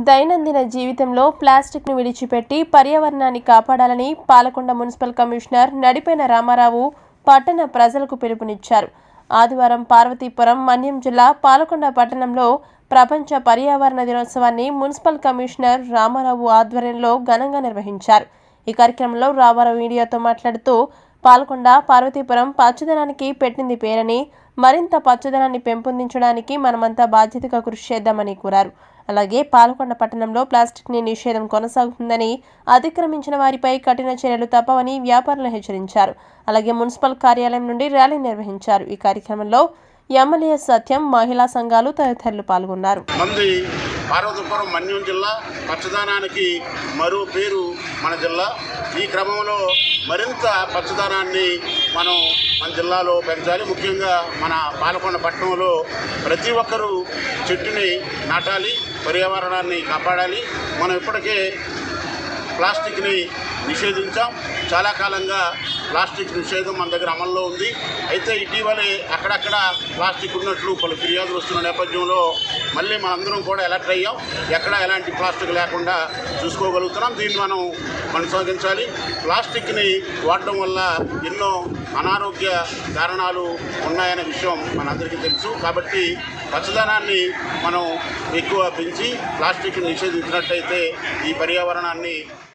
దైనందిన జీవితంలో ప్లాస్టిక్ను విడిచిపెట్టి పర్యావరణాన్ని కాపాడాలని పాలకొండ మున్సిపల్ కమిషనర్ నడిపైన రామారావు పట్టణ ప్రజలకు పిలుపునిచ్చారు ఆదివారం పార్వతీపురం మన్యం జిల్లా పాలకొండ పట్టణంలో ప్రపంచ పర్యావరణ దినోత్సవాన్ని మున్సిపల్ కమిషనర్ రామారావు ఆధ్వర్యంలో ఘనంగా నిర్వహించారు ఈ కార్యక్రమంలో రామారావు మీడియాతో మాట్లాడుతూ పాల్కొండ పార్వతీపురం పచ్చదనానికి పెట్టింది పేరని మరింత పచ్చదనాన్ని పెంపొందించడానికి మనమంతా బాధ్యతగా కృషి చేద్దామని కోరారు అలాగే పాల్కొండ పట్టణంలో ప్లాస్టిక్ ని నిషేధం కొనసాగుతుందని అతిక్రమించిన వారిపై కఠిన చర్యలు తప్పవని వ్యాపారులు హెచ్చరించారు అలాగే మున్సిపల్ కార్యాలయం నుండి ర్యాలీ నిర్వహించారు ఈ కార్యక్రమంలో ఎమ్మెల్యే సత్యం మహిళా సంఘాలు తదితరులు పాల్గొన్నారు మంది పార్వతీపురం మన్యం జిల్లా పచ్చదనానికి మరో పేరు మన జిల్లా ఈ క్రమంలో మరింత పచ్చదనాన్ని మనం మన జిల్లాలో పెంచాలి ముఖ్యంగా మన పాలకొండ పట్టణంలో ప్రతి ఒక్కరూ చెట్టుని నాటాలి పర్యావరణాన్ని కాపాడాలి మనం ఇప్పటికే ప్లాస్టిక్ని నిషేధించాం చాలా కాలంగా ప్లాస్టిక్ నిషేధం మన దగ్గర అమల్లో ఉంది అయితే ఇటీవలే అక్కడక్కడ ప్లాస్టిక్ ఉన్నట్లు పలు ఫిర్యాదులు వస్తున్న నేపథ్యంలో మళ్ళీ మనందరం కూడా అలర్ట్ అయ్యాం ఎక్కడ ఎలాంటి ప్లాస్టిక్ లేకుండా చూసుకోగలుగుతున్నాం దీన్ని మనం కొనసాగించాలి ప్లాస్టిక్ని వాడడం వల్ల ఎన్నో అనారోగ్య కారణాలు ఉన్నాయనే విషయం మనందరికీ తెలుసు కాబట్టి పచ్చదనాన్ని మనం ఎక్కువ పెంచి ప్లాస్టిక్ని నిషేధించినట్టయితే ఈ పర్యావరణాన్ని